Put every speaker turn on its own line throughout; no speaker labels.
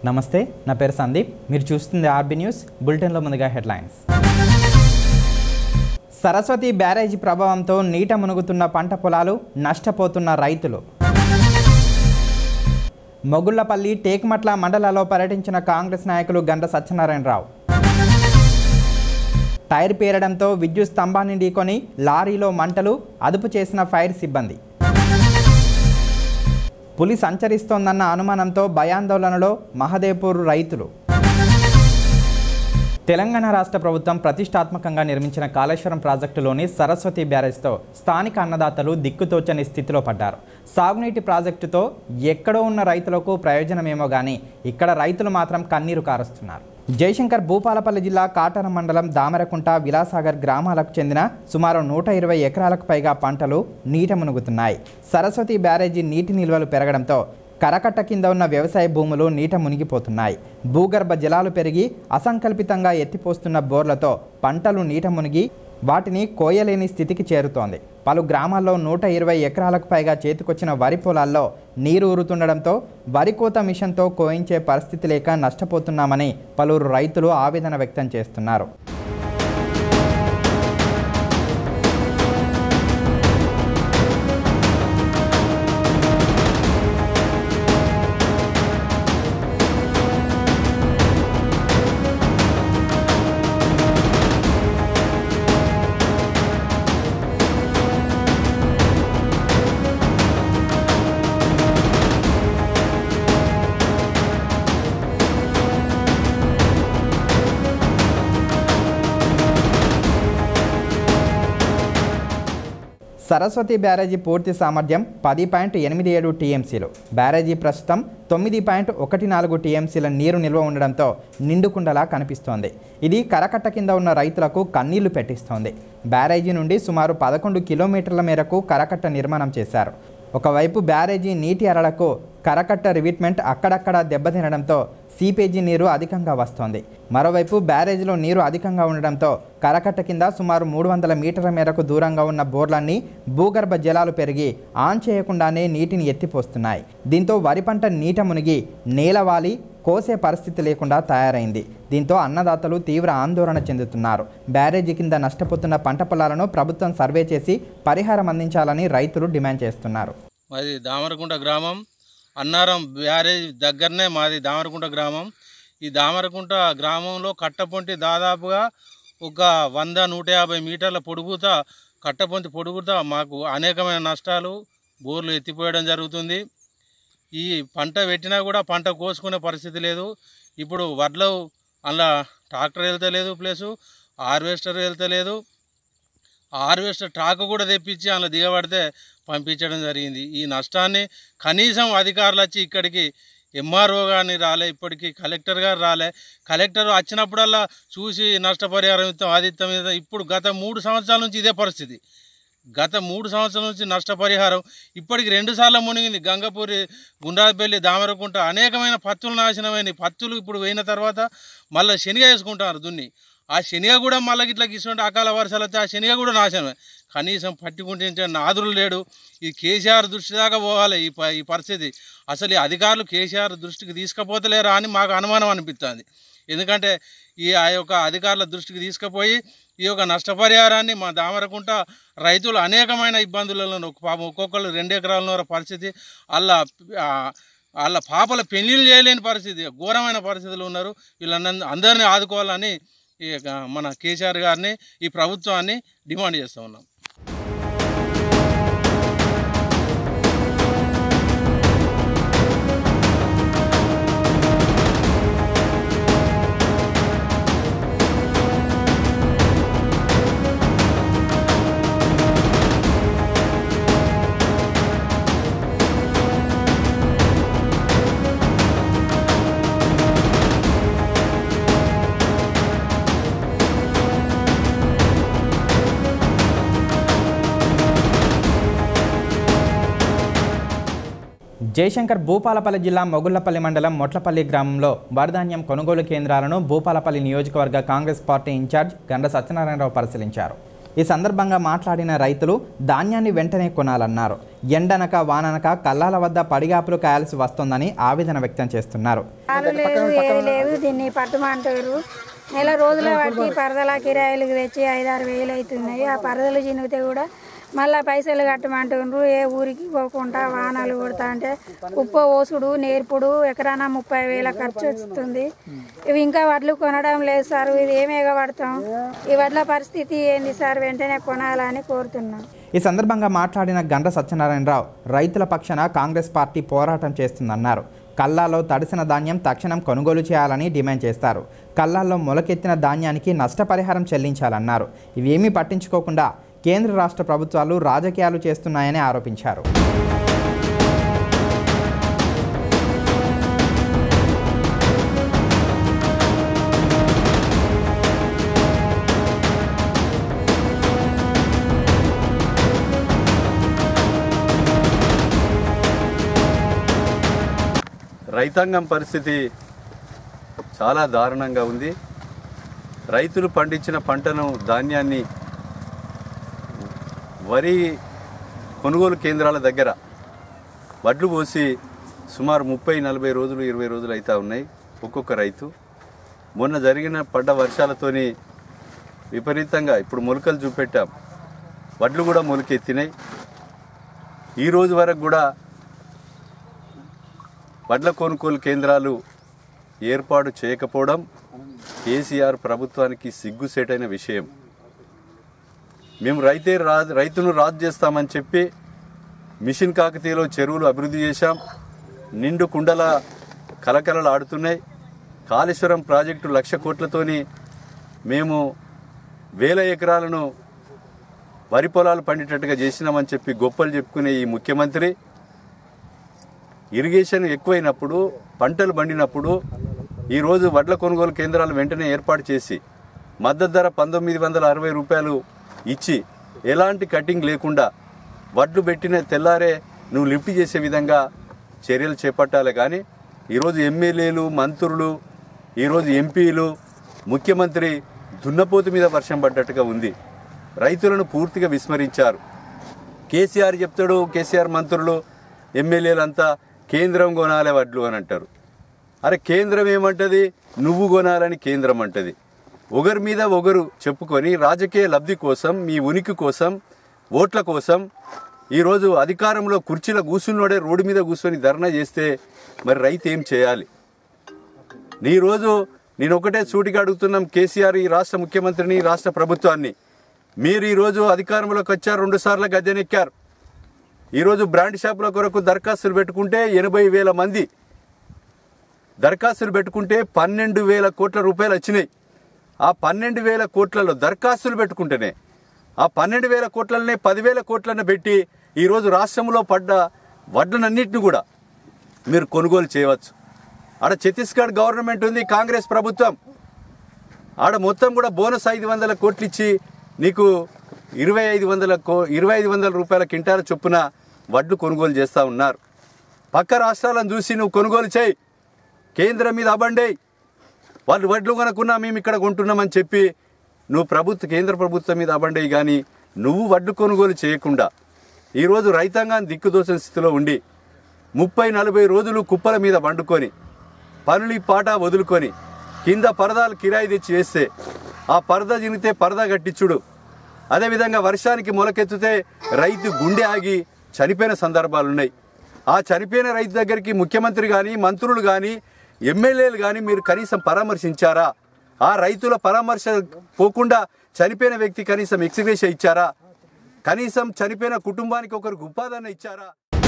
నమస్తే నా పేరు సందీప్ మీరు చూస్తుంది ఆర్బీ న్యూస్ బులెటిన్లో ముందుగా హెడ్లైన్స్ సరస్వతి బ్యారేజీ ప్రభావంతో నీట మునుగుతున్న పంట పొలాలు నష్టపోతున్న రైతులు మొగుళ్లపల్లి టేకుమట్ల మండలాల్లో పర్యటించిన కాంగ్రెస్ నాయకులు గంట సత్యనారాయణరావు టైర్ పేరడంతో విద్యుత్ స్తంభాన్ని ఢీకొని లారీలో మంటలు అదుపు చేసిన ఫైర్ సిబ్బంది పులి సంచరిస్తోందన్న అనుమానంతో భయాందోళనలో మహదేపూర్ రైతులు తెలంగాణ రాష్ట్ర ప్రభుత్వం ప్రతిష్టాత్మకంగా నిర్మించిన కాళేశ్వరం ప్రాజెక్టులోని సరస్వతి బ్యారేజ్తో స్థానిక అన్నదాతలు దిక్కుతోచని స్థితిలో పడ్డారు సాగునీటి ప్రాజెక్టుతో ఎక్కడో ఉన్న రైతులకు ప్రయోజనమేమో కానీ ఇక్కడ రైతులు మాత్రం కన్నీరు కారుస్తున్నారు జయశంకర్ భూపాలపల్లి జిల్లా కాటరం మండలం దామరకుంట విలాసాగర్ గ్రామాలకు చెందిన సుమారు నూట ఇరవై ఎకరాలకు పైగా పంటలు నీట మునుగుతున్నాయి సరస్వతి బ్యారేజీ నీటి నిల్వలు పెరగడంతో కరకట్ట కింద ఉన్న వ్యవసాయ భూములు నీట మునిగిపోతున్నాయి భూగర్భ జలాలు పెరిగి అసంకల్పితంగా ఎత్తిపోస్తున్న బోర్లతో పంటలు నీట మునిగి వాటిని కోయలేని స్థితికి చేరుతోంది పలు గ్రామాల్లో నూట ఇరవై ఎకరాలకు పైగా చేతికొచ్చిన వరి పొలాల్లో నీరు ఊరుతుండడంతో వరి కోత మిషన్తో కోయించే పరిస్థితి లేక నష్టపోతున్నామని పలువురు రైతులు ఆవేదన వ్యక్తం చేస్తున్నారు సరస్వతి బ్యారేజీ పూర్తి సామర్థ్యం పది పాయింట్ ఎనిమిది ఏడు టీఎంసీలు బ్యారేజీ ప్రస్తుతం తొమ్మిది పాయింట్ ఒకటి నాలుగు టీఎంసీల నీరు నిల్వ ఉండడంతో నిండుకుండలా కనిపిస్తోంది ఇది కరకట్ట కింద ఉన్న రైతులకు కన్నీళ్లు పెట్టిస్తోంది బ్యారేజీ నుండి సుమారు పదకొండు కిలోమీటర్ల మేరకు కరకట్ట నిర్మాణం చేశారు ఒకవైపు బ్యారేజీ నీటి అరలకు కరకట్ట రివిట్మెంట్ అక్కడక్కడ దెబ్బతినడంతో సీపేజీ నీరు అధికంగా వస్తోంది మరోవైపు బ్యారేజీలో నీరు అధికంగా ఉండడంతో కరకట్ట కింద సుమారు మూడు వందల మీటర్ల మేరకు దూరంగా ఉన్న బోర్లన్నీ భూగర్భ జలాలు పెరిగి ఆన్ చేయకుండానే నీటిని ఎత్తిపోస్తున్నాయి దీంతో వరి పంట నీట మునిగి నేలవాలి కోసే పరిస్థితి లేకుండా తయారైంది దీంతో అన్నదాతలు తీవ్ర ఆందోళన చెందుతున్నారు బ్యారేజీ కింద నష్టపోతున్న పంట పొలాలను ప్రభుత్వం సర్వే చేసి పరిహారం అందించాలని రైతులు డిమాండ్ చేస్తున్నారు
మాది దామరకుంట గ్రామం అన్నారం బ్యారేజ్ దగ్గరనే మాది దామరకుంట గ్రామం ఈ దామరకుంట గ్రామంలో కట్టపొంటి దాదాపుగా ఒక వంద నూట యాభై మీటర్ల పొడుగుత కట్టపొంతి పొడుగుత మాకు అనేకమైన నష్టాలు బోర్లు ఎత్తిపోయడం జరుగుతుంది ఈ పంట పెట్టినా కూడా పంట కోసుకునే పరిస్థితి లేదు ఇప్పుడు వడ్లు అందులో ట్రాక్టర్ వెళ్తలేదు ప్లస్ హార్వెస్టర్ వెళ్తలేదు హార్వెస్టర్ ట్రాక్ కూడా తెప్పించి అందులో దిగబడితే పంపించడం జరిగింది ఈ నష్టాన్ని కనీసం అధికారులు వచ్చి ఇక్కడికి ఎంఆర్ఓ కానీ రాలే ఇప్పటికీ కలెక్టర్ గారు రాలే కలెక్టర్ వచ్చినప్పుడల్లా చూసి నష్టపరిహారం ఇస్తాం అది ఇస్తాం ఇది ఇస్తాం. ఇప్పుడు గత మూడు సంవత్సరాల నుంచి ఇదే పరిస్థితి గత మూడు సంవత్సరాల నుంచి నష్టపరిహారం ఇప్పటికి రెండుసార్లు మునిగింది గంగపూరి గుండ్రాపల్లి దామరకుంట అనేకమైన పత్తులు నాశనమైనవి పత్తులు ఇప్పుడు పోయిన తర్వాత మళ్ళీ శనిగ వేసుకుంటారు దున్ని ఆ శనిగ కూడా మళ్ళీ ఇట్లా ఇటువంటి అకాల వర్షాలు వస్తే ఆ శనిగ కూడా నాశనమే కనీసం పట్టుకుంటే నాదులు లేడు ఈ కేసీఆర్ దృష్టి దాకా పోవాలి ఈ ప- ఈ పరిస్థితి అసలు ఈ అధికారులు కేసీఆర్ దృష్టికి తీసుకుపోతలేరా అని మాకు అనుమానం అనిపిస్తుంది ఎందుకంటే ఈ ఆ యొక్క అధికారుల దృష్టికి తీసుకుపోయి ఈ యొక్క నష్టపరిహారాన్ని మా దామరకుంట రైతులు అనేకమైన ఇబ్బందులలో ఒక పాపం ఒక్కొక్కరు రెండు ఎకరాల పరిస్థితి అలా వాళ్ళ పాపల పెళ్లిళ్ళు చేయలేని పరిస్థితి ఘోరమైన పరిస్థితులు ఉన్నారు వీళ్ళందరినీ అందరినీ ఆదుకోవాలని ఈ యొక్క మన కేసీఆర్ గారిని ఈ ప్రభుత్వాన్ని డిమాండ్ చేస్తూ ఉన్నాం
జయశంకర్ భూపాలపల్లి జిల్లా మొగుళ్లపల్లి మండలం మొట్లపల్లి గ్రామంలో వరధాన్యం కొనుగోలు కేంద్రాలను భూపాలపల్లి నియోజకవర్గ కాంగ్రెస్ పార్టీ ఇన్ఛార్జ్ గండ సత్యనారాయణరావు పరిశీలించారు ఈ సందర్భంగా మాట్లాడిన రైతులు ధాన్యాన్ని వెంటనే కొనాలన్నారు ఎండనక వాననక కల్లాల వద్ద పడిగాపులు కాయాల్సి వస్తోందని ఆవేదన వ్యక్తం చేస్తున్నారు
పాలు లేదు ఏది లేదు దీన్ని పట్టమంటారు నెల రోజుల బట్టి పరదల కిరాయిలకు తెచ్చి ఐదారు వేలు అవుతున్నాయి ఆ పరదలు చినిగితే కూడా మళ్ళా పైసలు కట్టమంటుండ్రు ఏ ఊరికి పోకుండా వానలు కొడతా అంటే ఉప్పు ఓసుడు నేర్పుడు ఎకరానా ముప్పై వేల ఖర్చు వస్తుంది ఇవి ఇంకా వడ్లు కొనడం లేదు సార్ ఇది ఏం ఎగబడతాం ఈ వడ్ల పరిస్థితి ఏంది సార్ వెంటనే కొనాలని కోరుతున్నాం
ఈ సందర్భంగా మాట్లాడిన గండ్ర సత్యనారాయణరావు రైతుల పక్షాన కాంగ్రెస్ పార్టీ పోరాటం చేస్తుందన్నారు కల్లాలో తడిసిన ధాన్యం తక్షణం కొనుగోలు చేయాలని డిమాండ్ చేస్తారు కల్లాల్లో మొలకెత్తిన ధాన్యానికి నష్టపరిహారం చెల్లించాలన్నారు ఇవేమీ పట్టించుకోకుండా కేంద్ర రాష్ట్ర ప్రభుత్వాలు రాజకీయాలు చేస్తున్నాయని ఆరోపించారు
రైతాంగం పరిస్థితి చాలా దారుణంగా ఉంది రైతులు పండించిన పంటను ధాన్యాన్ని వరి కొనుగోలు కేంద్రాల దగ్గర వడ్లు పోసి సుమారు ముప్పై నలభై రోజులు ఇరవై రోజులు అవుతా ఉన్నాయి ఒక్కొక్క రైతు మొన్న జరిగిన పడ్డ వర్షాలతోని విపరీతంగా ఇప్పుడు మొలకలు చూపెట్టాం వడ్లు కూడా మొలకెత్తినాయి ఈ రోజు వరకు కూడా వడ్ల కొనుగోలు కేంద్రాలు ఏర్పాటు చేయకపోవడం కేసీఆర్ ప్రభుత్వానికి సిగ్గుసేటైన విషయం మేము రైతే రా రైతును రాజు చేస్తామని చెప్పి మిషన్ కాకతీయలో చెరువులు అభివృద్ధి చేశాం నిండు కుండల కలకలలు ఆడుతున్నాయి కాళేశ్వరం ప్రాజెక్టు లక్ష కోట్లతోని మేము వేల ఎకరాలను వరి పొలాలు పండేటట్టుగా చేసినామని చెప్పి గొప్పలు చెప్పుకునే ఈ ముఖ్యమంత్రి ఇరిగేషన్ ఎక్కువైనప్పుడు పంటలు పండినప్పుడు ఈరోజు వడ్ల కొనుగోలు కేంద్రాలు వెంటనే ఏర్పాటు చేసి మద్దతు ధర పంతొమ్మిది వందల అరవై రూపాయలు ఇచ్చి ఎలాంటి కటింగ్ లేకుండా వడ్లు పెట్టిన తెల్లారే నువ్వు లిఫ్ట్ చేసే విధంగా చర్యలు చేపట్టాలి కానీ ఈరోజు ఎమ్మెల్యేలు మంత్రులు ఈరోజు ఎంపీలు ముఖ్యమంత్రి దున్నపోతు మీద వర్షం పడ్డట్టుగా ఉంది రైతులను పూర్తిగా విస్మరించారు కేసీఆర్ చెప్తాడు కేసీఆర్ మంత్రులు ఎమ్మెల్యేలంతా కేంద్రం కొనాలి వడ్లు అని అంటారు అరే కేంద్రం ఏమంటది నువ్వు కొనాలని కేంద్రం అంటది ఒకరి మీద ఒకరు చెప్పుకొని రాజకీయ లబ్ధి కోసం మీ ఉనికి కోసం ఓట్ల కోసం ఈరోజు అధికారంలో కుర్చీలో కూర్చున్నోడే రోడ్డు మీద కూర్చొని ధర్నా చేస్తే మరి రైతు ఏం చేయాలి నీ రోజు నేను ఒకటే సూటిగా అడుగుతున్నాం కేసీఆర్ ఈ రాష్ట్ర ముఖ్యమంత్రిని ఈ రాష్ట్ర ప్రభుత్వాన్ని మీరు ఈ రోజు అధికారంలోకి వచ్చారు రెండు సార్లు గద్దెనెక్కారు ఈరోజు బ్రాండ్ షాపుల కొరకు దరఖాస్తులు పెట్టుకుంటే ఎనభై వేల మంది దరఖాస్తులు పెట్టుకుంటే పన్నెండు వేల కోట్ల రూపాయలు వచ్చినాయి ఆ పన్నెండు వేల కోట్లలో దరఖాస్తులు పెట్టుకుంటేనే ఆ పన్నెండు వేల కోట్లనే పదివేల కోట్లను పెట్టి ఈరోజు రాష్ట్రంలో పడ్డ వడ్లనన్నింటిని కూడా మీరు కొనుగోలు చేయవచ్చు ఆడ ఛత్తీస్గఢ్ గవర్నమెంట్ ఉంది కాంగ్రెస్ ప్రభుత్వం ఆడ మొత్తం కూడా బోనస్ ఐదు వందల కోట్లు ఇచ్చి నీకు ఇరవై ఐదు వందల కో ఇరవై ఐదు వందల రూపాయల కింటాల చొప్పున వడ్లు కొనుగోలు చేస్తూ ఉన్నారు పక్క రాష్ట్రాలను చూసి నువ్వు కొనుగోలు చేయి కేంద్రం మీద అబండేయి వాళ్ళు వడ్లు కొనకున్నా మేము ఇక్కడ కొంటున్నామని చెప్పి నువ్వు ప్రభుత్వ కేంద్ర ప్రభుత్వం మీద అబండేయి కానీ నువ్వు వడ్లు కొనుగోలు చేయకుండా ఈరోజు రైతాంగాన్ని దిక్కుదోచిన స్థితిలో ఉండి ముప్పై నలభై రోజులు కుప్పల మీద వండుకొని పనులు ఈ పాట వదులుకొని కింద పరదాలు కిరాయి తెచ్చి వేస్తే ఆ పరద జినిగితే పరద కట్టించుడు అదేవిధంగా వర్షానికి మొలకెత్తితే రైతు గుండె ఆగి చనిపోయిన సందర్భాలు ఉన్నాయి ఆ చనిపోయిన రైతు దగ్గరికి ముఖ్యమంత్రి కానీ మంత్రులు కానీ ఎమ్మెల్యేలు కానీ మీరు కనీసం పరామర్శించారా ఆ రైతుల పరామర్శ పోకుండా చనిపోయిన వ్యక్తి కనీసం ఎక్స్గ్రేష ఇచ్చారా కనీసం చనిపోయిన కుటుంబానికి ఒకరికి ఉపాధి ఇచ్చారా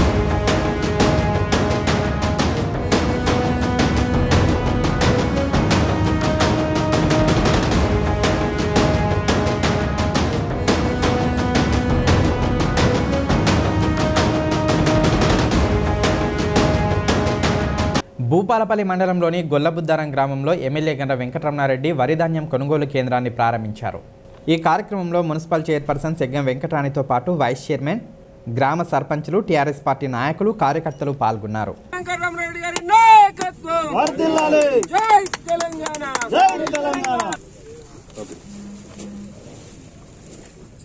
భూపాలపల్లి మండలంలోని గొల్లబుద్దారం గ్రామంలో ఎమ్మెల్యే గండ్ర వెంకటరమణారెడ్డి వరి ధాన్యం కొనుగోలు కేంద్రాన్ని ప్రారంభించారు ఈ కార్యక్రమంలో మున్సిపల్ చైర్పర్సన్ సెగ్గం వెంకటరాణితో పాటు వైస్ చైర్మన్ గ్రామ సర్పంచులు టీఆర్ఎస్ పార్టీ నాయకులు కార్యకర్తలు పాల్గొన్నారు
వెంకటరామరెడ్డి గారి నాయకత్వం జై తెలంగాణ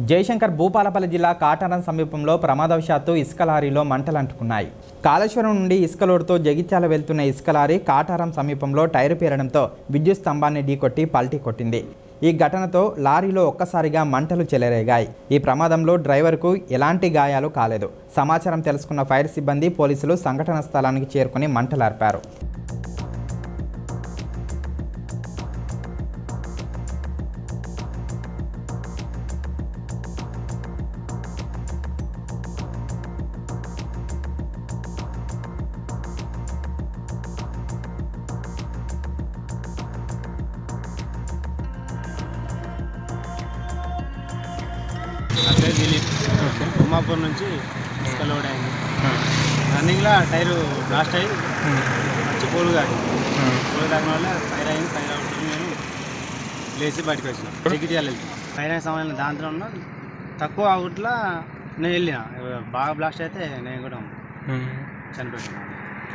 జయశంకర్ భూపాలపల్లి జిల్లా కాటారం సమీపంలో ప్రమాదవశాత్తు ఇసుక లారీలో మంటలు అంటుకున్నాయి కాళేశ్వరం నుండి ఇసుక లోడుతో జగిత్యాల వెళ్తున్న ఇసుక లారీ కాటారం సమీపంలో టైరు పేరడంతో విద్యుత్ స్తంభాన్ని ఢీకొట్టి పల్టీ కొట్టింది ఈ ఘటనతో లారీలో ఒక్కసారిగా మంటలు చెలరేగాయి ఈ ప్రమాదంలో డ్రైవర్కు ఎలాంటి గాయాలు కాలేదు సమాచారం తెలుసుకున్న ఫైర్ సిబ్బంది పోలీసులు సంఘటన స్థలానికి చేరుకుని మంటలార్పారు
నా పేరు దిలీప్ ఉమ్మాపూర్ నుంచి ఇసుక లోడ్ అయింది రన్నింగ్లో టైరు బ్లాస్ట్ అయ్యి వచ్చి పోలు కాదు పోలు తాగిన వల్ల ఫైర్ అయింది ఫైర్ అవుతుంది నేను లేచి బయటకు వచ్చిన చికిత్సలు వెళ్తాను ఫైర్ అయిన సమయంలో దాంట్లో ఉన్న తక్కువ అవుట్లా నేను వెళ్ళిన బాగా బ్లాస్ట్ అయితే నేను కూడా చనిపోయాను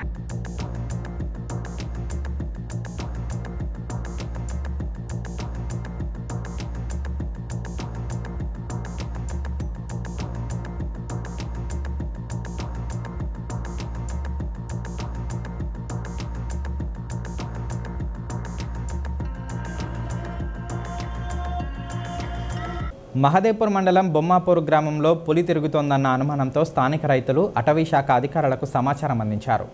మహదేపూర్ మండలం బొమ్మాపూర్ గ్రామంలో పులి తిరుగుతోందన్న అనుమానంతో స్థానిక రైతులు అటవీ శాఖ అధికారులకు సమాచారం అందించారు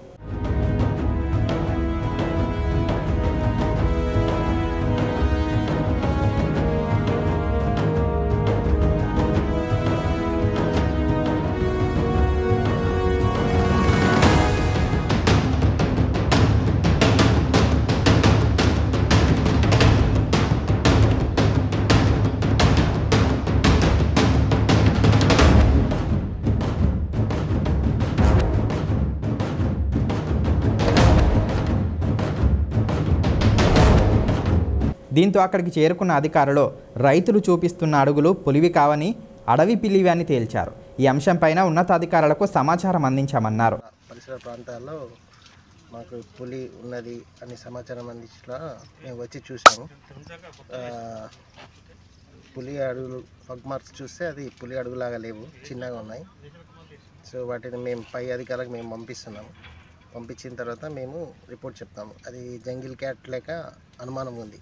దీంతో అక్కడికి చేరుకున్న అధికారులు రైతులు చూపిస్తున్న అడుగులు పులివి కావని అడవి పిల్లివి అని తేల్చారు ఈ అంశంపైన ఉన్నతాధికారులకు సమాచారం అందించామన్నారు
పరిసర ప్రాంతాల్లో మాకు పులి ఉన్నది అని సమాచారం అందించిన మేము వచ్చి చూసాము ఆ, పులి అడుగులు పగ్ మార్క్స్ చూస్తే అది పులి అడుగులాగా లేవు చిన్నగా ఉన్నాయి సో వాటిని మేము పై అధికారులకు మేము పంపిస్తున్నాము పంపించిన తర్వాత మేము రిపోర్ట్ చెప్తాము అది జంగిల్ క్యాట్ లేక అనుమానం ఉంది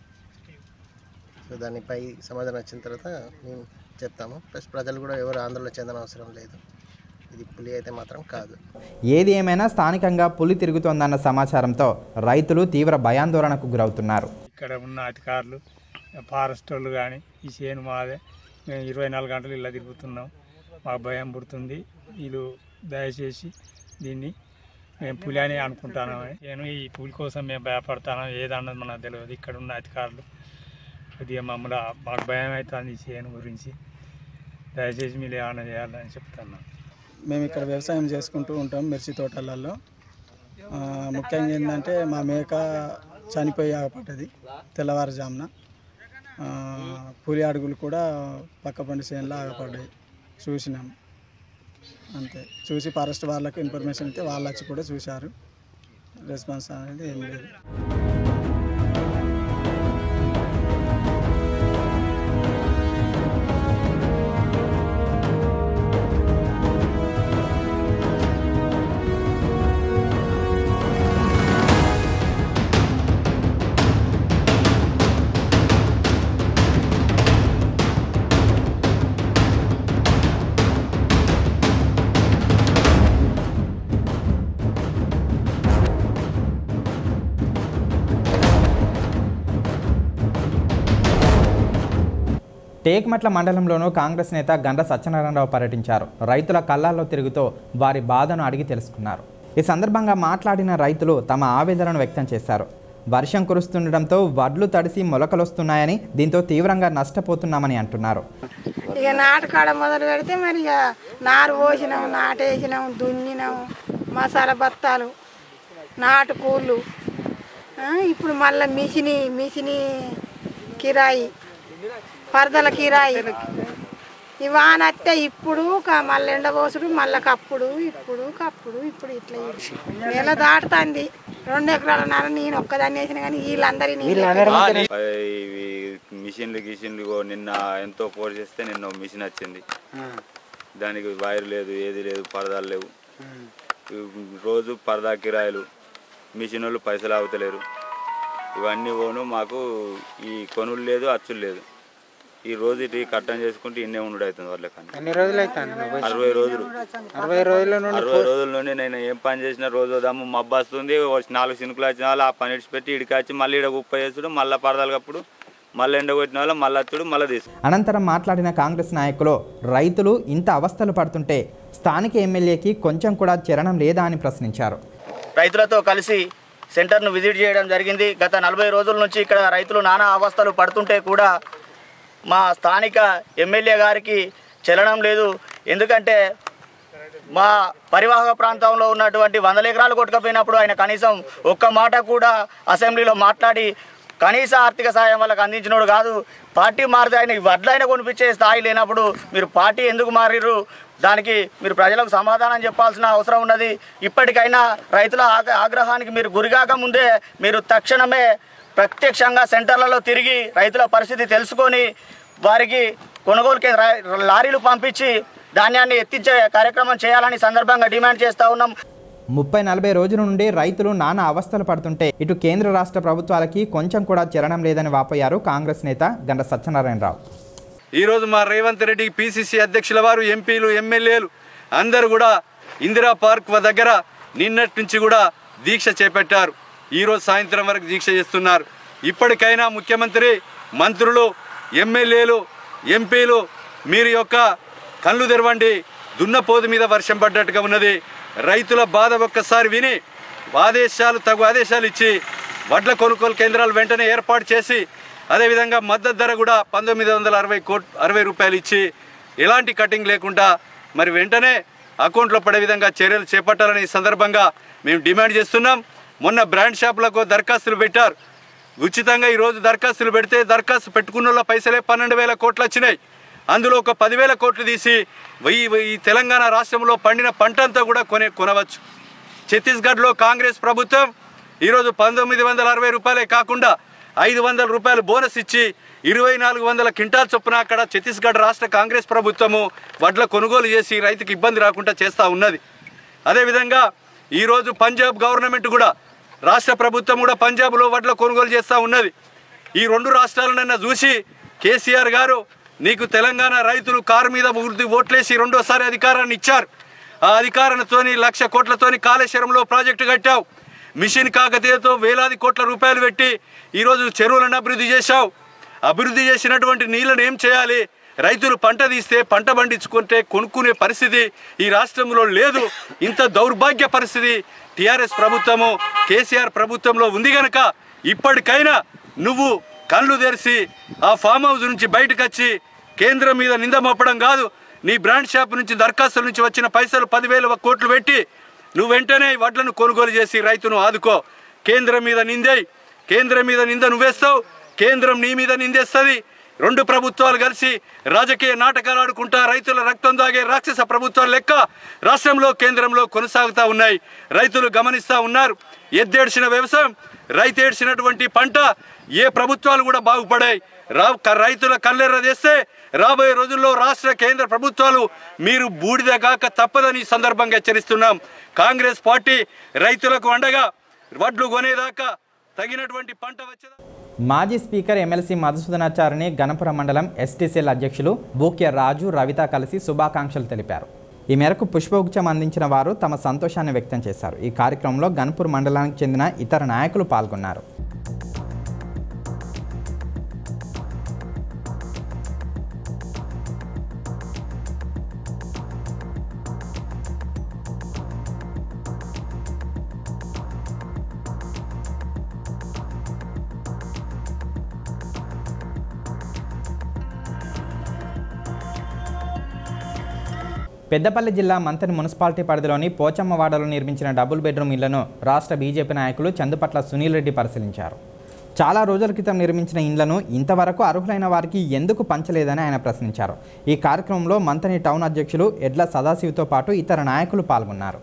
సో దానిపై సమాధానం వచ్చిన తర్వాత మేము చెప్తాము ప్లస్ ప్రజలు కూడా ఎవరు ఆందోళన చెందన అవసరం లేదు ఇది పులి అయితే మాత్రం కాదు
ఏది ఏమైనా స్థానికంగా పులి తిరుగుతోందన్న సమాచారంతో రైతులు తీవ్ర భయాందోళనకు గురవుతున్నారు
ఇక్కడ ఉన్న అధికారులు ఫారెస్ట్ వాళ్ళు కానీ ఈ చేను మాదే మేము ఇరవై నాలుగు గంటలు ఇలా తిరుగుతున్నాం మాకు భయం పుడుతుంది వీళ్ళు దయచేసి దీన్ని మేము పులి అని అనుకుంటాను నేను ఈ పులి కోసం మేము భయపడతాను ఏదన్నది మనకు తెలియదు ఇక్కడ ఉన్న అధికారులు కొద్దిగా మమ్మల్ని మాకు భయం అవుతుంది ఈ చేను గురించి దయచేసి మీరు ఏమైనా చేయాలని చెప్తున్నాను
మేము ఇక్కడ వ్యవసాయం చేసుకుంటూ ఉంటాం మిర్చి తోటలలో ఆ, ముఖ్యంగా ఏంటంటే మా మేక చనిపోయి ఆగపడ్డది తెల్లవారుజామున ఆ, పులి అడుగులు కూడా పక్క పండి చేనులో ఆగపడ్డాయి చూసినాం అంతే చూసి ఫారెస్ట్ వాళ్ళకు ఇన్ఫర్మేషన్ ఇస్తే వాళ్ళు వచ్చి కూడా చూశారు రెస్పాన్స్ అనేది ఏం లేదు
టేక్మట్ల మండలంలోనూ కాంగ్రెస్ నేత గండ్ర సత్యనారాయణరావు పర్యటించారు రైతుల కళ్ళాల్లో తిరుగుతూ వారి బాధను అడిగి తెలుసుకున్నారు ఈ సందర్భంగా మాట్లాడిన రైతులు తమ ఆవేదనను వ్యక్తం చేశారు వర్షం కురుస్తుండటంతో వడ్లు తడిసి మొలకలొస్తున్నాయని దీంతో తీవ్రంగా నష్టపోతున్నామని అంటున్నారు
ఇక నాటుకాడ మొదలు పెడితే మరి ఇక నారు పోసినాం నాటేసినాం దున్నినాం మసాలా బత్తాలు నాటు కూళ్ళు ఆ, ఇప్పుడు మళ్ళీ మిషని మిషని కిరాయి పరదల కిరాయి ఈ వాన వస్తే ఇప్పుడు క- మళ్ళీ ఎండబోసుడు మళ్ళీ కప్పుడు ఇప్పుడు కప్పుడు ఇప్పుడు ఇట్లా ఇది. నెల దాటుతుంది రెండు ఎకరాల నార నేను ఒక్కదాన్ని వేసిన కానీ వీళ్ళందరి
ఇవి మిషన్లు గిషన్లు ఇగో నిన్న ఎంతో ఫోర్ చేస్తే నిన్న ఒక మిషన్ వచ్చింది దానికి వైర్ లేదు ఏది లేదు పరదాలు లేవు రోజు పరదా కిరాయిలు మిషన్ వాళ్ళు పైసలు అవుతలేరు ఇవన్నీ పోను మాకు ఈ కొనులు లేదు అచ్చులు లేదు ఈ రోజు ఇటు కట్టం చేసుకుంటే ఇన్నే ఉండు అవుతుంది వాళ్ళకన్నా
ఎన్ని రోజులు అవుతాను నువ్వు
అరవై రోజులు
అరవై రోజుల నుండి
అరవై రోజుల నుండి నేను ఏం పని చేసినా రోజు ఉదయం మబ్బు వస్తుంది ఓ నాలుగు సినుకులు వచ్చిన వాళ్ళు ఆ పని ఇడిచిపెట్టి ఇడికి వచ్చి మళ్ళీ ఇడ ఉప్ప చేసుడు మళ్ళీ పరదాలు కప్పుడు మళ్ళీ ఎండగొట్టిన వాళ్ళు మళ్ళీ వచ్చుడు మళ్ళీ తీసుకు
అనంతరం మాట్లాడిన కాంగ్రెస్ నాయకులు రైతులు ఇంత అవస్థలు పడుతుంటే స్థానిక ఎమ్మెల్యేకి కొంచెం కూడా చరణం లేదా అని ప్రశ్నించారు
రైతులతో కలిసి సెంటర్ను విజిట్ చేయడం జరిగింది గత నలభై రోజుల నుంచి ఇక్కడ రైతులు నానా అవస్థలు పడుతుంటే కూడా మా స్థానిక ఎమ్మెల్యే గారికి చెల్లడం లేదు ఎందుకంటే మా పరివాహక ప్రాంతంలో ఉన్నటువంటి వందల ఎకరాలు కొట్టుకపోయినప్పుడు ఆయన కనీసం ఒక్క మాట కూడా అసెంబ్లీలో మాట్లాడి కనీస ఆర్థిక సాయం వాళ్ళకి అందించినోడు కాదు పార్టీ మారితే ఆయన వడ్లైన కొనిపించే స్థాయి లేనప్పుడు మీరు పార్టీ ఎందుకు మారిర్రు దానికి మీరు ప్రజలకు సమాధానం చెప్పాల్సిన అవసరం ఉన్నది ఇప్పటికైనా రైతుల ఆగ- ఆగ్రహానికి మీరు గురిగాక ముందే మీరు తక్షణమే ప్రత్యక్షంగా సెంటర్లలో తిరిగి రైతుల పరిస్థితి తెలుసుకొని వారికి కొనుగోలు కేంద్ర లారీలు పంపించి ధాన్యాన్ని ఎత్తించే కార్యక్రమం చేయాలని సందర్భంగా డిమాండ్ చేస్తూ ఉన్నాం
ముప్పై నలభై రోజుల నుండి రైతులు నానా అవస్థలు పడుతుంటే ఇటు కేంద్ర రాష్ట్ర ప్రభుత్వాలకి కొంచెం కూడా చరణం లేదని వాపోయారు కాంగ్రెస్ నేత గండ సత్యనారాయణరావు
ఈరోజు మా రేవంత్ రెడ్డి పిసిసి అధ్యక్షుల వారు ఎంపీలు ఎమ్మెల్యేలు అందరూ కూడా ఇందిరా పార్క్ దగ్గర నిన్నటి నుంచి కూడా దీక్ష చేపట్టారు ఈరోజు సాయంత్రం వరకు దీక్ష చేస్తున్నారు ఇప్పటికైనా ముఖ్యమంత్రి మంత్రులు ఎమ్మెల్యేలు ఎంపీలు మీరు యొక్క కళ్ళు తెరవండి దున్నపోతు మీద వర్షం పడ్డట్టుగా ఉన్నది రైతుల బాధ ఒక్కసారి విని ఆదేశాలు తగు ఆదేశాలు ఇచ్చి వడ్ల కొనుగోలు కేంద్రాలు వెంటనే ఏర్పాటు చేసి అదేవిధంగా మద్దతు ధర కూడా పంతొమ్మిది వందల అరవై కోట్ అరవై రూపాయలు ఇచ్చి ఎలాంటి కటింగ్ లేకుండా మరి వెంటనే అకౌంట్లో పడే విధంగా చర్యలు చేపట్టాలని ఈ సందర్భంగా మేము డిమాండ్ చేస్తున్నాం మొన్న బ్రాండ్ షాపులకు దరఖాస్తులు పెట్టారు ఉచితంగా ఈరోజు దరఖాస్తులు పెడితే దరఖాస్తు పెట్టుకున్న వాళ్ళ పైసలే పన్నెండు వేల కోట్లు వచ్చినాయి అందులో ఒక పదివేల కోట్లు తీసి వెయ్యి ఈ తెలంగాణ రాష్ట్రంలో పండిన పంట అంతా కూడా కొనే కొనవచ్చు ఛత్తీస్గఢ్లో కాంగ్రెస్ ప్రభుత్వం ఈరోజు పంతొమ్మిది వందల అరవై రూపాయలే కాకుండా ఐదు వందల రూపాయలు బోనస్ ఇచ్చి ఇరవై నాలుగు వందల క్వింటాల్ చొప్పున అక్కడ ఛత్తీస్గఢ్ రాష్ట్ర కాంగ్రెస్ ప్రభుత్వము వడ్ల కొనుగోలు చేసి రైతుకు ఇబ్బంది రాకుండా చేస్తూ ఉన్నది అదేవిధంగా ఈరోజు పంజాబ్ గవర్నమెంట్ కూడా రాష్ట్ర ప్రభుత్వం కూడా పంజాబ్లో వడ్ల కొనుగోలు చేస్తూ ఉన్నది ఈ రెండు రాష్ట్రాలనన్నా చూసి కేసీఆర్ గారు నీకు తెలంగాణ రైతులు కారు మీద వృద్ధి ఓట్లేసి రెండోసారి అధికారాన్ని ఇచ్చారు ఆ అధికారంతోని లక్ష కోట్లతోని కాళేశ్వరంలో ప్రాజెక్టు కట్టావు మిషన్ కాకతీయతో వేలాది కోట్ల రూపాయలు పెట్టి ఈరోజు చెరువులను అభివృద్ధి చేశావు అభివృద్ధి చేసినటువంటి నీళ్ళను ఏం చేయాలి రైతులు పంట తీస్తే పంట పండించుకుంటే కొనుక్కునే పరిస్థితి ఈ రాష్ట్రంలో లేదు ఇంత దౌర్భాగ్య పరిస్థితి టీఆర్ఎస్ ప్రభుత్వము కేసీఆర్ ప్రభుత్వంలో ఉంది గనక ఇప్పటికైనా నువ్వు కళ్ళు తెరిచి ఆ ఫామ్ హౌస్ నుంచి బయటకు వచ్చి కేంద్రం మీద నింద మోపడం కాదు నీ బ్రాండ్ షాప్ నుంచి దరఖాస్తుల నుంచి వచ్చిన పైసలు పదివేల కోట్లు పెట్టి నువ్వు వెంటనే ఈ వడ్లను కొనుగోలు చేసి రైతును ఆదుకో కేంద్రం మీద నిందేయి కేంద్రం మీద నింద నువ్వేస్తావు కేంద్రం నీ మీద నిందేస్తుంది రెండు ప్రభుత్వాలు కలిసి రాజకీయ నాటకాలు ఆడుకుంటా రైతుల రక్తం దాగే రాక్షస ప్రభుత్వాలు లెక్క రాష్ట్రంలో కేంద్రంలో కొనసాగుతూ ఉన్నాయి రైతులు గమనిస్తూ ఉన్నారు ఎద్దేడ్చిన వ్యవసాయం రైతు ఏడ్చినటువంటి పంట ఏ ప్రభుత్వాలు కూడా బాగుపడాయి రా క- రైతుల కల్లెర్ర చేస్తే రాబోయే రోజుల్లో రాష్ట్ర కేంద్ర ప్రభుత్వాలు మీరు బూడిద కాక తప్పదని ఈ సందర్భంగా హెచ్చరిస్తున్నాం కాంగ్రెస్ పార్టీ రైతులకు అండగా వడ్లు కొనేదాకా తగినటువంటి పంట వచ్చేదా
మాజీ స్పీకర్ ఎమ్మెల్సీ మధుసూదనాచారిని గణపురం మండలం ఎస్టీసీఎల్ అధ్యక్షులు బూక్య రాజు రవిత కలిసి శుభాకాంక్షలు తెలిపారు ఈ మేరకు పుష్పగుచ్చం అందించిన వారు తమ సంతోషాన్ని వ్యక్తం చేశారు ఈ కార్యక్రమంలో గణపూర్ మండలానికి చెందిన ఇతర నాయకులు పాల్గొన్నారు పెద్దపల్లి జిల్లా మంతని మున్సిపాలిటీ పరిధిలోని పోచమ్మవాడలో నిర్మించిన డబుల్ బెడ్రూమ్ ఇళ్లను రాష్ట్ర బీజేపీ నాయకులు చందుపట్ల సునీల్ రెడ్డి పరిశీలించారు చాలా రోజుల క్రితం నిర్మించిన ఇండ్లను ఇంతవరకు అర్హులైన వారికి ఎందుకు పంచలేదని ఆయన ప్రశ్నించారు ఈ కార్యక్రమంలో మంతని టౌన్ అధ్యక్షులు ఎడ్ల సదాశివతో పాటు ఇతర నాయకులు పాల్గొన్నారు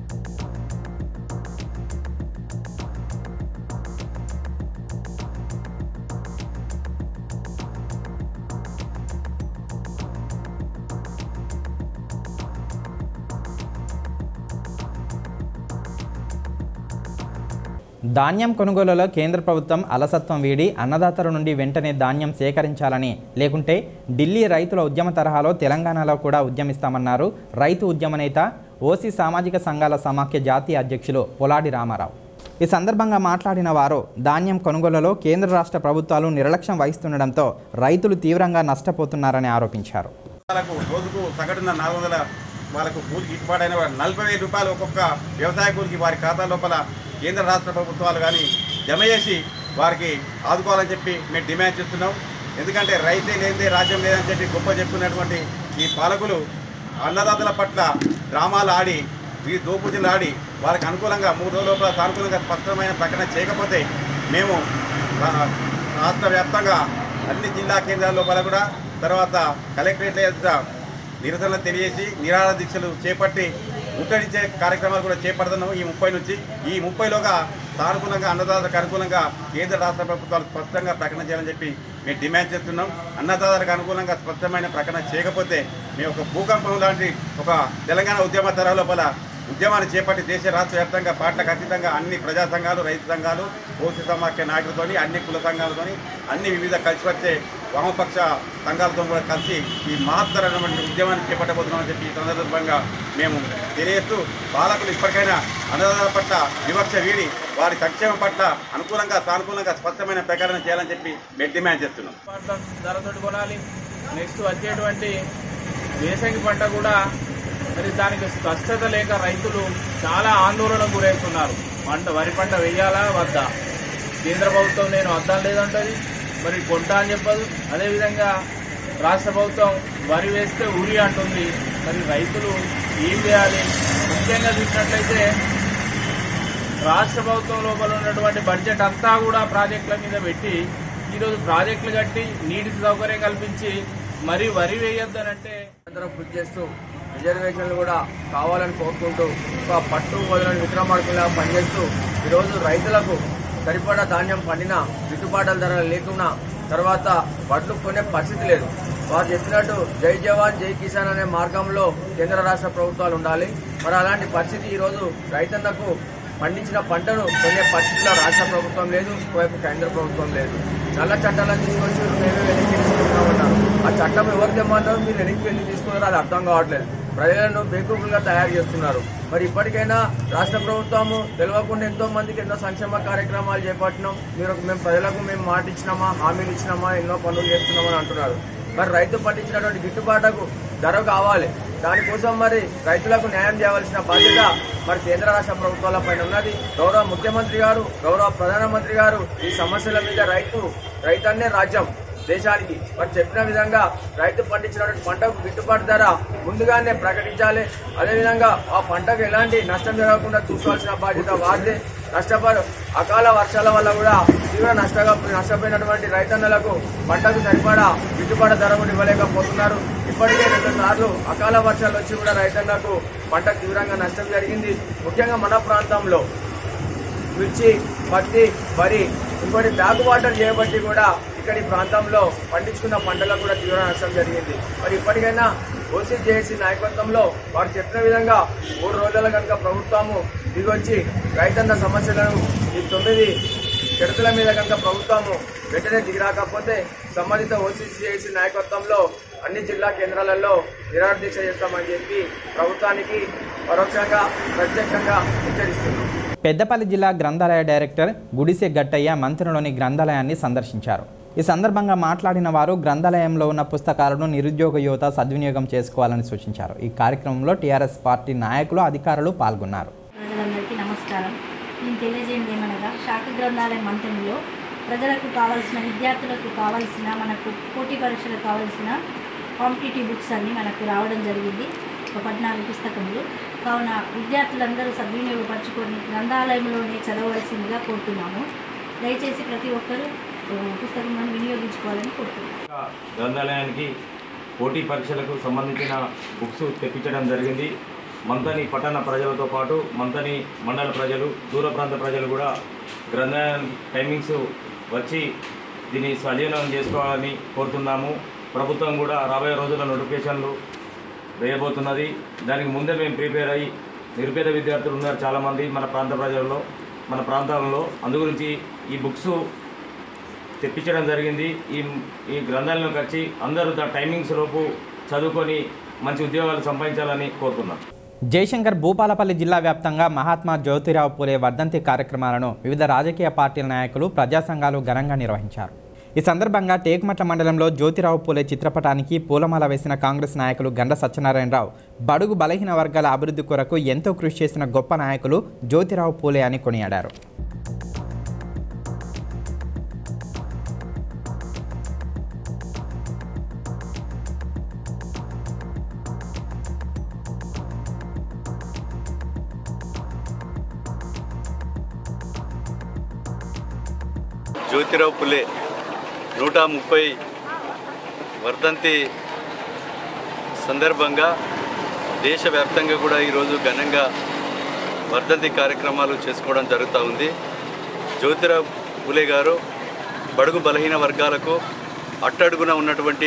ధాన్యం కొనుగోలులో కేంద్ర ప్రభుత్వం అలసత్వం వీడి అన్నదాతల నుండి వెంటనే ధాన్యం సేకరించాలని లేకుంటే ఢిల్లీ రైతుల ఉద్యమ తరహాలో తెలంగాణలో కూడా ఉద్యమిస్తామన్నారు రైతు ఉద్యమ నేత ఓసీ సామాజిక సంఘాల సమాఖ్య జాతీయ అధ్యక్షులు పొలాడి రామారావు ఈ సందర్భంగా మాట్లాడిన వారు ధాన్యం కొనుగోలులో కేంద్ర రాష్ట్ర ప్రభుత్వాలు నిర్లక్ష్యం వహిస్తుండడంతో రైతులు తీవ్రంగా నష్టపోతున్నారని ఆరోపించారు
వాళ్ళకు రోజుకు సగటున నాలుగు వందల వాళ్ళకు కూలి గిట్టుబాటు అయిన వారు నలభై వేల రూపాయలు ఒక్కొక్క వ్యవసాయ కూలికి వారి ఖాతా లోపల కేంద్ర రాష్ట్ర ప్రభుత్వాలు కానీ జమ చేసి వారికి ఆదుకోవాలని చెప్పి మేము డిమాండ్ చేస్తున్నాం ఎందుకంటే రైతే లేదే రాజ్యం లేదని చెప్పి గొప్ప చెప్పుకున్నటువంటి ఈ పాలకులు అన్నదాతల పట్ల డ్రామాలు ఆడి ఈ దోపుజీలు ఆడి వారికి అనుకూలంగా మూడు రోజుల లోపల సానుకూలంగా స్పష్టమైన ప్రకటన చేయకపోతే మేము రా- రాష్ట్ర వ్యాప్తంగా అన్ని జిల్లా కేంద్రాల లోపల కూడా తర్వాత కలెక్టరేట్ల ఎదుట నిరసనలు తెలియజేసి నిరాహార దీక్షలు చేపట్టి ముట్టడించే కార్యక్రమాలు కూడా చేపడుతున్నాం ఈ ముప్పై నుంచి ఈ ముప్పైలోగా సానుకూలంగా అన్నదాతలకు అనుకూలంగా కేంద్ర రాష్ట్ర ప్రభుత్వాలు స్పష్టంగా ప్రకటన చేయాలని చెప్పి మేము డిమాండ్ చేస్తున్నాం అన్నదాతలకు అనుకూలంగా స్పష్టమైన ప్రకటన చేయకపోతే మేము ఒక భూకంపం లాంటి ఒక తెలంగాణ ఉద్యమ తరాల లోపల ఉద్యమాన్ని చేపట్టి దేశ రాష్ట్ర వ్యాప్తంగా పార్టీలకు అతీతంగా అన్ని ప్రజా సంఘాలు రైతు సంఘాలు ఓసీ సమాఖ్య నాయకులతోని అన్ని కుల సంఘాలతోని అన్ని వివిధ కలిసి వచ్చే వామపక్ష సంఘాలతో కూడా కలిసి ఈ మహత్తరమైన ఉద్యమాన్ని చేపట్టబోతున్నామని చెప్పి ఈ సందర్భంగా మేము తెలియజేస్తూ పాలకులు ఇప్పటికైనా అన్నదాత పట్ల వివక్ష వీడి వారి సంక్షేమం పట్ల అనుకూలంగా సానుకూలంగా స్పష్టమైన ప్రకటన చేయాలని చెప్పి మేము డిమాండ్ చేస్తున్నాం
ధరతోటి కొనాలి నెక్స్ట్ వచ్చేటువంటి వేసంగి పంట కూడా మరి దానికి స్పష్టత లేక రైతులు చాలా ఆందోళన గురవుతున్నారు పంట వరి పంట వేయాలా వద్దా కేంద్ర ప్రభుత్వం నేను వద్దాం లేదంటది మరి కొంటా అని చెప్పదు అదేవిధంగా రాష్ట్ర ప్రభుత్వం వరి వేస్తే ఊరి అంటుంది మరి రైతులు ఏం చేయాలి ముఖ్యంగా చూసినట్లయితే రాష్ట్ర ప్రభుత్వం లోపల ఉన్నటువంటి బడ్జెట్ అంతా కూడా ప్రాజెక్టుల మీద పెట్టి ఈరోజు ప్రాజెక్టులు కట్టి నీటి సౌకర్యం కల్పించి మరి వరి వేయొద్దనంటే
అందరం కృషి చేస్తూ రిజర్వేషన్లు కూడా కావాలని కోరుకుంటూ ఒక పట్టు వదలని విక్రమార్కులా పనిచేస్తూ ఈరోజు రైతులకు సరిపడా ధాన్యం పండిన గిట్టుబాటు ధరలు లేకున్నా తర్వాత వడ్లు కొనే పరిస్థితి లేదు వారు చెప్పినట్టు జై జవాన్ జై కిసాన్ అనే మార్గంలో కేంద్ర రాష్ట్ర ప్రభుత్వాలు ఉండాలి మరి అలాంటి పరిస్థితి ఈరోజు రైతన్నకు పండించిన పంటను కొనే పరిస్థితిలో రాష్ట్ర ప్రభుత్వం లేదు ఒకవైపు కేంద్ర ప్రభుత్వం లేదు నల్ల చట్టాలను తీసుకొచ్చి మేమే వెనక్కి తీసుకుంటున్నామన్నారు ఆ చట్టం ఎవరు తెమ్మన్నారు మీరు వెనక్కి వెళ్ళి తీసుకున్నారో అది అర్థం కావట్లేదు ప్రజలను బేకూపులుగా తయారు చేస్తున్నారు మరి ఇప్పటికైనా రాష్ట్ర ప్రభుత్వము తెలియకుండా ఎంతో మందికి ఎన్నో సంక్షేమ కార్యక్రమాలు చేపట్టినాం మీరు మేము ప్రజలకు మేము మాట ఇచ్చినామా హామీలు ఇచ్చినామా ఎన్నో పనులు చేస్తున్నామని అంటున్నారు మరి రైతు పండించినటువంటి గిట్టుబాటుకు ధర కావాలి దానికోసం మరి రైతులకు న్యాయం చేయవలసిన బాధ్యత మరి కేంద్ర రాష్ట్ర ప్రభుత్వాల పైన ఉన్నది గౌరవ ముఖ్యమంత్రి గారు గౌరవ ప్రధానమంత్రి గారు ఈ సమస్యల మీద రైతు రైతన్నే రాజ్యం దేశానికి మరి చెప్పిన విధంగా రైతు పండించినటువంటి పంటకు గిట్టుబాటు ధర ముందుగానే ప్రకటించాలి అదేవిధంగా ఆ పంటకు ఎలాంటి నష్టం జరగకుండా చూసుకోవాల్సిన బాధ్యత వారిదే నష్టపరు అకాల వర్షాల వల్ల కూడా తీవ్ర నష్టగా నష్టపోయినటువంటి రైతన్నలకు పంటకు సరిపడా గిట్టుబాటు ధర కూడా ఇవ్వలేకపోతున్నారు ఇప్పటికే రెండు సార్లు అకాల వర్షాలు వచ్చి కూడా రైతన్నకు పంట తీవ్రంగా నష్టం జరిగింది ముఖ్యంగా మన ప్రాంతంలో మిర్చి పత్తి వరి ఇంకోటి బ్యాక్ వాటర్ చేయబట్టి కూడా ఇక్కడి ప్రాంతంలో పండించుకున్న పంటలకు కూడా తీవ్ర నష్టం జరిగింది మరి ఇప్పటికైనా ఓసీ జేఏసీ నాయకత్వంలో వారు చెప్పిన విధంగా మూడు రోజుల కనుక ప్రభుత్వము దిగొచ్చి రైతన్న సమస్యలను ఈ తొమ్మిది షరతుల మీద కనుక ప్రభుత్వము వెంటనే దిగిరాకపోతే సంబంధిత ఓసీసీఐసి నాయకత్వంలో అన్ని జిల్లా కేంద్రాలలో నిరాహార దీక్ష చేస్తామని చెప్పి ప్రభుత్వానికి పరోక్షంగా ప్రత్యక్షంగా హెచ్చరిస్తున్నాం
పెద్దపల్లి జిల్లా గ్రంథాలయ డైరెక్టర్ గుడిసె గట్టయ్య మంత్రిలోని గ్రంథాలయాన్ని సందర్శించారు ఈ సందర్భంగా మాట్లాడిన వారు గ్రంథాలయంలో ఉన్న పుస్తకాలను నిరుద్యోగ యువత సద్వినియోగం చేసుకోవాలని సూచించారు ఈ కార్యక్రమంలో టీఆర్ఎస్ పార్టీ నాయకులు అధికారులు పాల్గొన్నారు
ప్రజలందరికీ నమస్కారం నేను తెలియజేయండి ఏమనగా శాఖ గ్రంథాలయ మంత్రంలో ప్రజలకు కావాల్సిన విద్యార్థులకు కావాల్సిన మనకు పోటీ పరీక్షలకు కావాల్సిన కాంపిటేటివ్ బుక్స్ అన్నీ మనకు రావడం జరిగింది ఒక పద్నాలుగు పుస్తకములు కావున విద్యార్థులందరూ సద్వినియోగపరచుకొని గ్రంథాలయంలోనే చదవలసిందిగా కోరుతున్నాము దయచేసి ప్రతి ఒక్కరూ ఆ, పుస్తకం వినియోగించుకోవాలని కోరుతున్నాను
గ్రంథాలయానికి పోటీ పరీక్షలకు సంబంధించిన బుక్స్ తెప్పించడం జరిగింది మంతని పట్టణ ప్రజలతో పాటు మంతని మండల ప్రజలు దూర ప్రాంత ప్రజలు కూడా గ్రంథాలయం టైమింగ్స్ వచ్చి దీన్ని సజీవనం చేసుకోవాలని కోరుతున్నాము ప్రభుత్వం కూడా రాబోయే రోజుల్లో నోటిఫికేషన్లు వేయబోతున్నది దానికి ముందే మేము ప్రిపేర్ అయ్యి నిరుపేద విద్యార్థులు ఉన్నారు చాలామంది మన ప్రాంత ప్రజల్లో మన ప్రాంతాలలో అందు గురించి ఈ బుక్స్ తెప్పించడం జరిగింది ఈ ఈ గ్రంథాలయంలోకి వచ్చి అందరూ దా టైమింగ్స్ లోపు చదువుకొని మంచి ఉద్యోగాలు సంపాదించాలని కోరుతున్నాం
జయశంకర్ భూపాలపల్లి జిల్లా వ్యాప్తంగా మహాత్మా జ్యోతిరావు పూలే వర్ధంతి కార్యక్రమాలను వివిధ రాజకీయ పార్టీల నాయకులు ప్రజా సంఘాలు ఘనంగా నిర్వహించారు ఈ సందర్భంగా టేకుమట్ల మండలంలో జ్యోతిరావు పూలే చిత్రపటానికి పూలమాల వేసిన కాంగ్రెస్ నాయకులు గండ సత్యనారాయణరావు బడుగు బలహీన వర్గాల అభివృద్ధి కొరకు ఎంతో కృషి చేసిన గొప్ప నాయకులు జ్యోతిరావు పూలే అని కొనియాడారు
జ్యోతిరావు పులే నూట ముప్పై వర్ధంతి సందర్భంగా దేశవ్యాప్తంగా కూడా ఈరోజు ఘనంగా వర్ధంతి కార్యక్రమాలు చేసుకోవడం జరుగుతూ ఉంది జ్యోతిరావు పులే గారు బడుగు బలహీన వర్గాలకు అట్టడుగున ఉన్నటువంటి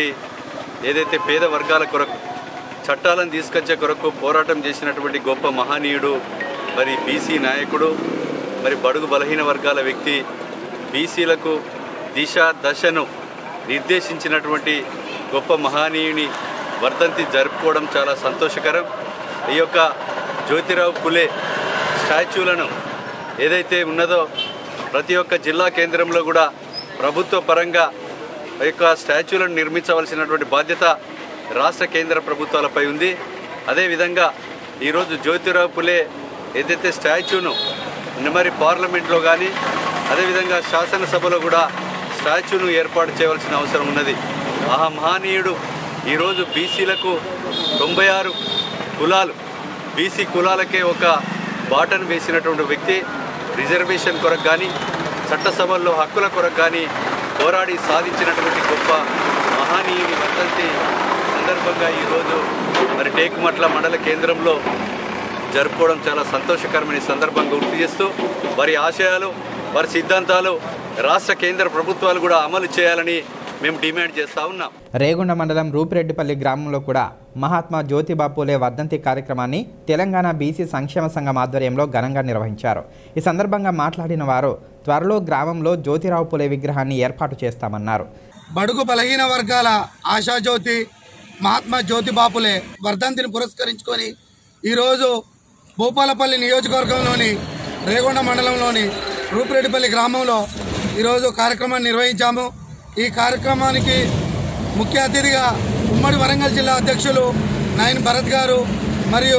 ఏదైతే పేద వర్గాల కొరకు చట్టాలను తీసుకొచ్చే కొరకు పోరాటం చేసినటువంటి గొప్ప మహనీయుడు మరి బీసీ నాయకుడు మరి బడుగు బలహీన వర్గాల వ్యక్తి బీసీలకు దిశ దశను నిర్దేశించినటువంటి గొప్ప మహనీయుని వర్ధంతి జరుపుకోవడం చాలా సంతోషకరం ఈ యొక్క జ్యోతిరావు పులే స్టాచ్యూలను ఏదైతే ఉన్నదో ప్రతి ఒక్క జిల్లా కేంద్రంలో కూడా ప్రభుత్వ పరంగా ఈ యొక్క స్టాచ్యూలను నిర్మించవలసినటువంటి బాధ్యత రాష్ట్ర కేంద్ర ప్రభుత్వాలపై ఉంది అదేవిధంగా ఈరోజు జ్యోతిరావు పులే ఏదైతే స్టాచ్యూను మరి పార్లమెంట్లో కానీ అదేవిధంగా శాసనసభలో కూడా స్టాచ్యూను ఏర్పాటు చేయవలసిన అవసరం ఉన్నది ఆ మహనీయుడు ఈరోజు బీసీలకు తొంభై ఆరు కులాలు బీసీ కులాలకే ఒక బాటను వేసినటువంటి వ్యక్తి రిజర్వేషన్ కొరకు కానీ చట్టసభల్లో హక్కుల కొరకు కానీ పోరాడి సాధించినటువంటి గొప్ప మహనీయుని వర్ధంతి సందర్భంగా ఈరోజు మరి టేకుమట్ల మండల కేంద్రంలో జరుపుకోవడం చాలా సంతోషకరమైన ఈ సందర్భంగా గుర్తు చేస్తూ వారి ఆశయాలు వారి సిద్ధాంతాలు రాష్ట్ర కేంద్ర ప్రభుత్వాలు కూడా అమలు చేయాలని మేము డిమాండ్ చేస్తూ ఉన్నాం
రేగొండ మండలం రూపిరెడ్డిపల్లి గ్రామంలో కూడా మహాత్మా జ్యోతిబా పూలే వర్ధంతి కార్యక్రమాన్ని తెలంగాణ బీసీ సంక్షేమ సంఘం ఆధ్వర్యంలో ఘనంగా నిర్వహించారు ఈ సందర్భంగా మాట్లాడిన వారు త్వరలో గ్రామంలో జ్యోతిరావు పూలే విగ్రహాన్ని ఏర్పాటు చేస్తామన్నారు
బడుగు బలహీన వర్గాల ఆశాజ్యోతి మహాత్మా జ్యోతి బాపులే వర్ధంతిని పురస్కరించుకొని ఈరోజు భూపాలపల్లి నియోజకవర్గంలోని రేగొండ మండలంలోని రూపిరెడ్డిపల్లి గ్రామంలో ఈరోజు కార్యక్రమాన్ని నిర్వహించాము ఈ కార్యక్రమానికి ముఖ్య అతిథిగా ఉమ్మడి వరంగల్ జిల్లా అధ్యక్షులు నయన్ భరత్ గారు మరియు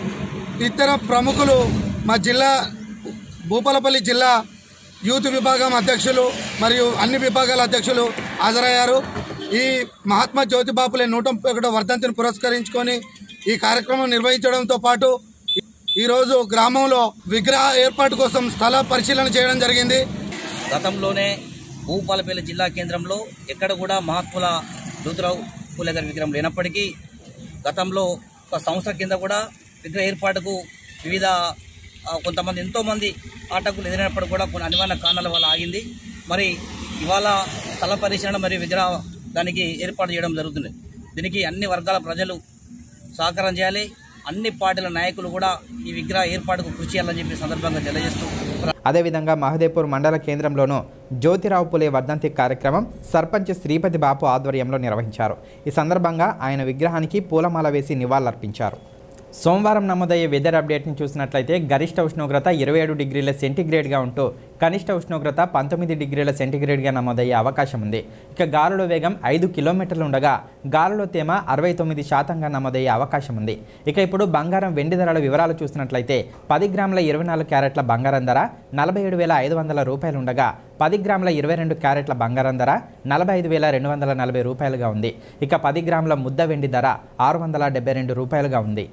ఇతర ప్రముఖులు మా జిల్లా భూపాలపల్లి జిల్లా యూత్ విభాగం అధ్యక్షులు మరియు అన్ని విభాగాల అధ్యక్షులు హాజరయ్యారు ఈ మహాత్మా జ్యోతి బాపులే నూట ముప్పై ఒకటో వర్ధంతిని పురస్కరించుకొని ఈ కార్యక్రమం నిర్వహించడంతో పాటు ఈరోజు గ్రామంలో విగ్రహ ఏర్పాటు కోసం స్థల పరిశీలన చేయడం జరిగింది
గతంలోనే భూపాలపల్లి జిల్లా కేంద్రంలో ఎక్కడ కూడా మహాత్ముల జ్యోతిరావు పూలే గారి విగ్రహం లేనప్పటికీ గతంలో ఒక సంవత్సరం కింద కూడా విగ్రహ ఏర్పాటుకు వివిధ ఆ, కొంతమంది ఎంతోమంది ఆటకులు ఎదిరినప్పుడు కూడా కొన్ని అనివార్య కారణాల వల్ల ఆగింది మరి ఇవాళ స్థల పరిశీలన మరియు విగ్రహ దానికి ఏర్పాటు చేయడం జరుగుతుంది దీనికి అన్ని వర్గాల ప్రజలు సహకారం చేయాలి అన్ని పార్టీల నాయకులు కూడా ఈ విగ్రహ ఏర్పాటుకు కృషి చేయాలని చెప్పి సందర్భంగా తెలియజేస్తూ
అదేవిధంగా మహదేపూర్ మండల కేంద్రంలోనూ జ్యోతిరావు పులే వర్ధంతి కార్యక్రమం సర్పంచ్ శ్రీపతి బాపు ఆధ్వర్యంలో నిర్వహించారు ఈ సందర్భంగా ఆయన విగ్రహానికి పూలమాల వేసి నివాళులర్పించారు సోమవారం నమోదయ్యే వెదర్ అప్డేట్ని చూసినట్లయితే గరిష్ట ఉష్ణోగ్రత ఇరవై ఏడు డిగ్రీల సెంటీగ్రేడ్గా ఉంటూ కనిష్ట ఉష్ణోగ్రత పంతొమ్మిది డిగ్రీల సెంటీగ్రేడ్గా నమోదయ్యే అవకాశం ఉంది ఇక గాలుల వేగం ఐదు కిలోమీటర్లు ఉండగా గాలులో తేమ అరవై తొమ్మిది శాతంగా నమోదయ్యే అవకాశం ఉంది ఇక ఇప్పుడు బంగారం వెండి ధరల వివరాలు చూసినట్లయితే పది గ్రాముల ఇరవై నాలుగు క్యారెట్ల బంగారం ధర నలభై ఏడు వేల ఐదు వందల రూపాయలు ఉండగా పది గ్రాముల ఇరవై రెండు క్యారెట్ల బంగారం ధర నలభై ఐదు వేల రెండు వందల నలభై రూపాయలుగా ఉంది ఇక పది గ్రాముల ముద్ద వెండి ధర ఆరు వందల డెబ్బై రెండు రూపాయలుగా ఉంది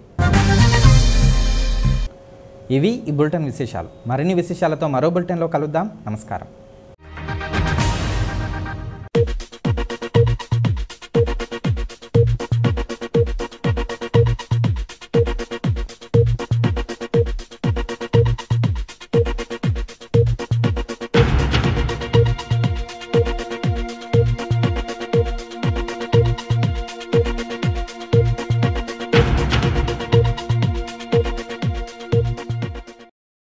ఇవి ఈ బులెటిన్ విశేషాలు మరిన్ని విశేషాలతో మరో బులెటిన్లో కలుద్దాం నమస్కారం